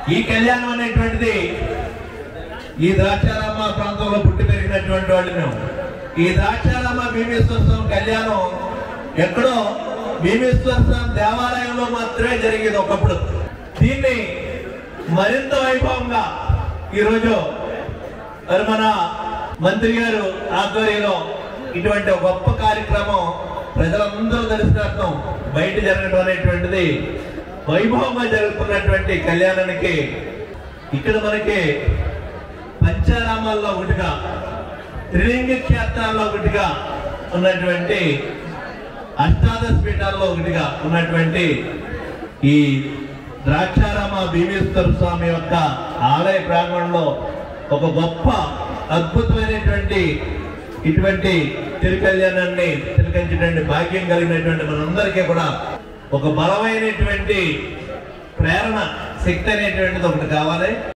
ఈ కళ్యాణం అనేటువంటిది ఈ ద్రాక్షారామ ప్రాంతంలో పుట్టి పెరిగినటువంటి వాళ్ళు మేము ఈ ద్రాక్షారామ భీమేశ్వర స్వామి కళ్యాణం ఎక్కడో భీమేశ్వర స్వామి దేవాలయంలో మాత్రమే జరిగేది ఒకప్పుడు దీన్ని మరింత వైభవంగా ఈరోజు మరి మన మంత్రి గారు ఆధ్వర్యంలో ఇటువంటి ఒక గొప్ప కార్యక్రమం ప్రజలందరూ దర్శనార్థం బయట జరగడం అనేటువంటిది వైభవంగా జరుగుతున్నటువంటి కళ్యాణానికి ఇక్కడ మనకి పంచారామాల్లో ఒకటిగా త్రిలింగ క్షేత్రాల్లో ఒకటిగా ఉన్నటువంటి అష్టాదశ పీఠాల్లో ఒకటిగా ఉన్నటువంటి ఈ ద్రాక్షారామ భీమేశ్వర స్వామి యొక్క ఆలయ ప్రాంగణంలో ఒక గొప్ప అద్భుతమైనటువంటి ఇటువంటి తిరుకల్యాణాన్ని తిలకించేటువంటి భాగ్యం కలిగినటువంటి మనందరికీ కూడా ఒక బలమైనటువంటి ప్రేరణ శక్తి అనేటువంటిది ఒకటి కావాలి